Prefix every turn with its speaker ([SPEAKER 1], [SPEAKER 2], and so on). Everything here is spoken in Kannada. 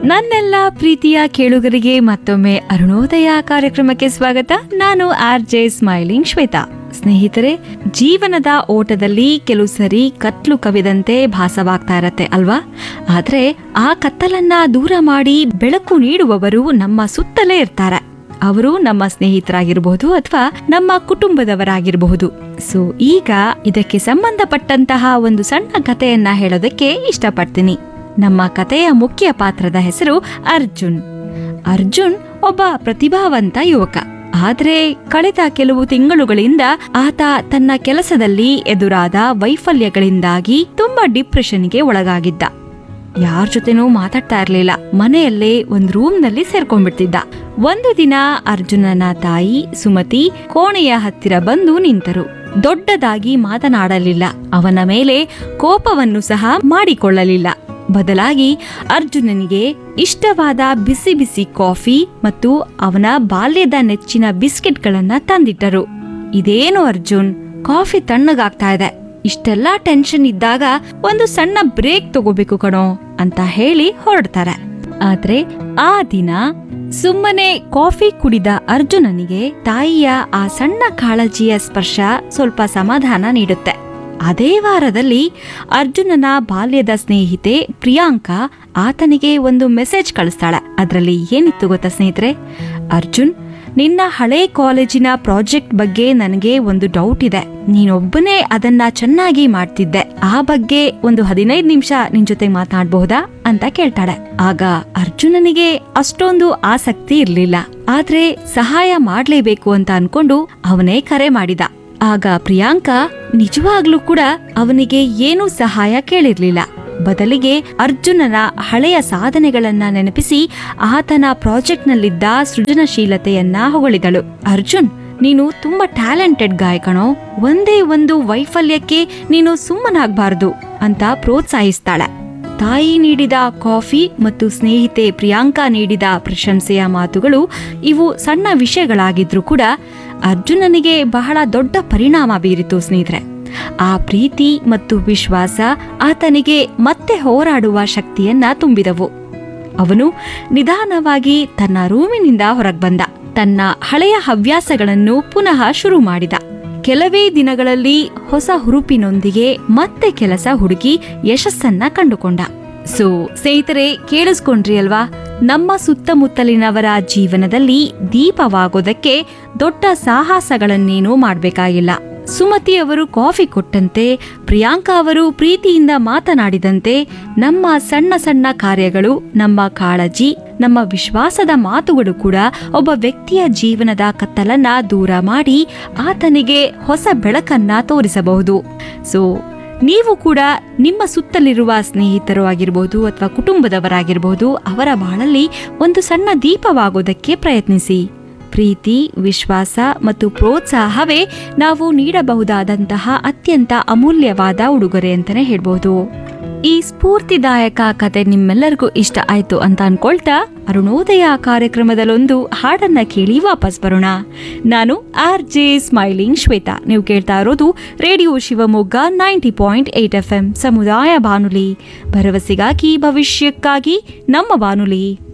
[SPEAKER 1] ನನ್ನೆಲ್ಲ ಪ್ರೀತಿಯ ಕೇಳುಗರಿಗೆ ಮತ್ತೊಮ್ಮೆ ಅರುಣೋದಯ ಕಾರ್ಯಕ್ರಮಕ್ಕೆ ಸ್ವಾಗತ ನಾನು ಆರ್ ಜೆ ಸ್ಮೈಲಿಂಗ್ ಶ್ವೇತಾ ಸ್ನೇಹಿತರೆ ಜೀವನದ ಓಟದಲ್ಲಿ ಕೆಲವು ಸರಿ ಕತ್ಲು ಕವಿದಂತೆ ಭಾಸವಾಗ್ತಾ ಇರತ್ತೆ ಅಲ್ವಾ ಆದ್ರೆ ಆ ಕತ್ತಲನ್ನ ದೂರ ಮಾಡಿ ಬೆಳಕು ನೀಡುವವರು ನಮ್ಮ ಸುತ್ತಲೇ ಇರ್ತಾರೆ ಅವರು ನಮ್ಮ ಸ್ನೇಹಿತರಾಗಿರಬಹುದು ಅಥವಾ ನಮ್ಮ ಕುಟುಂಬದವರಾಗಿರಬಹುದು ಸೊ ಈಗ ಇದಕ್ಕೆ ಸಂಬಂಧಪಟ್ಟಂತಹ ಒಂದು ಸಣ್ಣ ಕಥೆಯನ್ನ ಹೇಳೋದಕ್ಕೆ ಇಷ್ಟಪಡ್ತೀನಿ ನಮ್ಮ ಕಥೆಯ ಮುಖ್ಯ ಪಾತ್ರದ ಹೆಸರು ಅರ್ಜುನ್ ಅರ್ಜುನ್ ಒಬ್ಬ ಪ್ರತಿಭಾವಂತ ಯುವಕ ಆದ್ರೆ ಕಳೆದ ಕೆಲವು ತಿಂಗಳುಗಳಿಂದ ಆತ ತನ್ನ ಕೆಲಸದಲ್ಲಿ ಎದುರಾದ ವೈಫಲ್ಯಗಳಿಂದಾಗಿ ತುಂಬಾ ಡಿಪ್ರೆಷನ್ಗೆ ಒಳಗಾಗಿದ್ದ ಯಾರ ಜೊತೆನೂ ಮಾತಾಡ್ತಾ ಇರ್ಲಿಲ್ಲ ಮನೆಯಲ್ಲೇ ಒಂದ್ ರೂಮ್ ನಲ್ಲಿ ಸೇರ್ಕೊಂಡ್ಬಿಡ್ತಿದ್ದ ಒಂದು ದಿನ ಅರ್ಜುನನ ತಾಯಿ ಸುಮತಿ ಕೋಣೆಯ ಹತ್ತಿರ ಬಂದು ನಿಂತರು ದೊಡ್ಡದಾಗಿ ಮಾತನಾಡಲಿಲ್ಲ ಅವನ ಮೇಲೆ ಕೋಪವನ್ನು ಸಹ ಮಾಡಿಕೊಳ್ಳಲಿಲ್ಲ ಬದಲಾಗಿ ಅರ್ಜುನನಿಗೆ ಇಷ್ಟವಾದ ಬಿಸಿ ಬಿಸಿ ಕಾಫಿ ಮತ್ತು ಅವನ ಬಾಲ್ಯದ ನೆಚ್ಚಿನ ಬಿಸ್ಕೆಟ್ಗಳನ್ನ ತಂದಿಟ್ಟರು ಇದೇನು ಅರ್ಜುನ್ ಕಾಫಿ ತಣ್ಣಗಾಗ್ತಾ ಇದೆ ಇಷ್ಟೆಲ್ಲ ಟೆನ್ಷನ್ ಇದ್ದಾಗ ಒಂದು ಸಣ್ಣ ಬ್ರೇಕ್ ತಗೋಬೇಕು ಕಣೋ ಅಂತ ಹೇಳಿ ಹೊರಡ್ತಾರೆ ಆದ್ರೆ ಆ ದಿನ ಸುಮ್ಮನೆ ಕಾಫಿ ಕುಡಿದ ಅರ್ಜುನನಿಗೆ ತಾಯಿಯ ಆ ಸಣ್ಣ ಕಾಳಜಿಯ ಸ್ಪರ್ಶ ಸ್ವಲ್ಪ ಸಮಾಧಾನ ನೀಡುತ್ತೆ ಅದೇ ವಾರದಲ್ಲಿ ಅರ್ಜುನನ ಬಾಲ್ಯದ ಸ್ನೇಹಿತೆ ಪ್ರಿಯಾಂಕಾ ಆತನಿಗೆ ಒಂದು ಮೆಸೇಜ್ ಕಳಿಸ್ತಾಳೆ ಅದರಲ್ಲಿ ಏನಿತ್ತು ಗೊತ್ತಾ ಸ್ನೇಹಿತರೆ ಅರ್ಜುನ್ ನಿನ್ನ ಹಳೆ ಕಾಲೇಜಿನ ಪ್ರಾಜೆಕ್ಟ್ ಬಗ್ಗೆ ನನಗೆ ಒಂದು ಡೌಟ್ ಇದೆ ನೀನೊಬ್ಬನೇ ಅದನ್ನ ಚೆನ್ನಾಗಿ ಮಾಡ್ತಿದ್ದೆ ಆ ಬಗ್ಗೆ ಒಂದು ಹದಿನೈದು ನಿಮಿಷ ನಿನ್ ಜೊತೆ ಮಾತನಾಡಬಹುದಾ ಅಂತ ಕೇಳ್ತಾಳೆ ಆಗ ಅರ್ಜುನನಿಗೆ ಅಷ್ಟೊಂದು ಆಸಕ್ತಿ ಇರ್ಲಿಲ್ಲ ಆದ್ರೆ ಸಹಾಯ ಮಾಡ್ಲೇಬೇಕು ಅಂತ ಅನ್ಕೊಂಡು ಅವನೇ ಕರೆ ಮಾಡಿದ ಆಗ ಪ್ರಿಯಾಂಕಾ ನಿಜವಾಗ್ಲೂ ಕೂಡ ಅವನಿಗೆ ಏನೂ ಸಹಾಯ ಕೇಳಿರ್ಲಿಲ್ಲ ಬದಲಿಗೆ ಅರ್ಜುನನ ಹಳೆಯ ಸಾಧನೆಗಳನ್ನ ನೆನಪಿಸಿ ಆತನ ಪ್ರಾಜೆಕ್ಟ್ನಲ್ಲಿದ್ದ ಸೃಜನಶೀಲತೆಯನ್ನ ಹೊಗಳಿದಳು ಅರ್ಜುನ್ ನೀನು ತುಂಬಾ ಟ್ಯಾಲೆಂಟೆಡ್ ಗಾಯಕಣೋ ಒಂದೇ ಒಂದು ವೈಫಲ್ಯಕ್ಕೆ ನೀನು ಸುಮ್ಮನಾಗಬಾರದು ಅಂತ ಪ್ರೋತ್ಸಾಹಿಸ್ತಾಳೆ ತಾಯಿ ನೀಡಿದ ಕಾಫಿ ಮತ್ತು ಸ್ನೇಹಿತೆ ಪ್ರಿಯಾಂಕಾ ನೀಡಿದ ಪ್ರಶಂಸೆಯ ಮಾತುಗಳು ಇವು ಸಣ್ಣ ವಿಷಯಗಳಾಗಿದ್ರೂ ಕೂಡ ಅರ್ಜುನನಿಗೆ ಬಹಳ ದೊಡ್ಡ ಪರಿಣಾಮ ಬೀರಿತು ಸ್ನೇಹಿತರೆ ಆ ಪ್ರೀತಿ ಮತ್ತು ವಿಶ್ವಾಸ ಆತನಿಗೆ ಮತ್ತೆ ಹೋರಾಡುವ ಶಕ್ತಿಯನ್ನ ತುಂಬಿದವು ಅವನು ನಿಧಾನವಾಗಿ ತನ್ನ ರೂಮಿನಿಂದ ಹೊರಗೆ ಬಂದ ತನ್ನ ಹಳೆಯ ಹವ್ಯಾಸಗಳನ್ನು ಪುನಃ ಶುರು ಮಾಡಿದ ಕೆಲವೇ ದಿನಗಳಲ್ಲಿ ಹೊಸ ಹುರುಪಿನೊಂದಿಗೆ ಮತ್ತೆ ಕೆಲಸ ಹುಡುಕಿ ಯಶಸ್ಸನ್ನ ಕಂಡುಕೊಂಡ ಸೊ ಸ್ನೇಹಿತರೆ ಕೇಳಿಸ್ಕೊಂಡ್ರಿ ಅಲ್ವಾ ನಮ್ಮ ಸುತ್ತಮುತ್ತಲಿನವರ ಜೀವನದಲ್ಲಿ ದೀಪವಾಗೋದಕ್ಕೆ ದೊಡ್ಡ ಸಾಹಸಗಳನ್ನೇನೂ ಮಾಡಬೇಕಾಗಿಲ್ಲ ಸುಮತಿ ಅವರು ಕಾಫಿ ಕೊಟ್ಟಂತೆ ಪ್ರಿಯಾಂಕಾ ಅವರು ಪ್ರೀತಿಯಿಂದ ಮಾತನಾಡಿದಂತೆ ನಮ್ಮ ಸಣ್ಣ ಸಣ್ಣ ಕಾರ್ಯಗಳು ನಮ್ಮ ಕಾಳಜಿ ನಮ್ಮ ವಿಶ್ವಾಸದ ಮಾತುಗಳು ಕೂಡ ಒಬ್ಬ ವ್ಯಕ್ತಿಯ ಜೀವನದ ಕತ್ತಲನ್ನ ದೂರ ಮಾಡಿ ಆತನಿಗೆ ಹೊಸ ಬೆಳಕನ್ನ ತೋರಿಸಬಹುದು ಸೊ ನೀವು ಕೂಡ ನಿಮ್ಮ ಸುತ್ತಲಿರುವ ಸ್ನೇಹಿತರು ಆಗಿರ್ಬೋದು ಅಥವಾ ಕುಟುಂಬದವರಾಗಿರ್ಬೋದು ಅವರ ಬಾಳಲ್ಲಿ ಒಂದು ಸಣ್ಣ ದೀಪವಾಗೋದಕ್ಕೆ ಪ್ರಯತ್ನಿಸಿ ಪ್ರೀತಿ ವಿಶ್ವಾಸ ಮತ್ತು ಪ್ರೋತ್ಸಾಹವೇ ನಾವು ನೀಡಬಹುದಾದಂತಹ ಅತ್ಯಂತ ಅಮೂಲ್ಯವಾದ ಉಡುಗೊರೆ ಅಂತಾನೆ ಹೇಳ್ಬೋದು ಈ ಸ್ಫೂರ್ತಿದಾಯಕ ಕತೆ ನಿಮ್ಮೆಲ್ಲರಿಗೂ ಇಷ್ಟ ಆಯ್ತು ಅಂತ ಅನ್ಕೊಳ್ತಾ ಅರುಣೋದಯ ಕಾರ್ಯಕ್ರಮದಲ್ಲೊಂದು ಹಾಡನ್ನ ಕೇಳಿ ವಾಪಸ್ ಬರೋಣ ನಾನು ಆರ್ ಜೆ ಸ್ಮೈಲಿಂಗ್ ಶ್ವೇತಾ ನೀವು ಕೇಳ್ತಾ ಇರೋದು radio Shivamogga ninety point eight F M ಸಮುದಾಯ ಬಾನುಲಿ ಭರವಸೆಗಾಗಿ ಭವಿಷ್ಯಕ್ಕಾಗಿ ನಮ್ಮ ಬಾನುಲಿ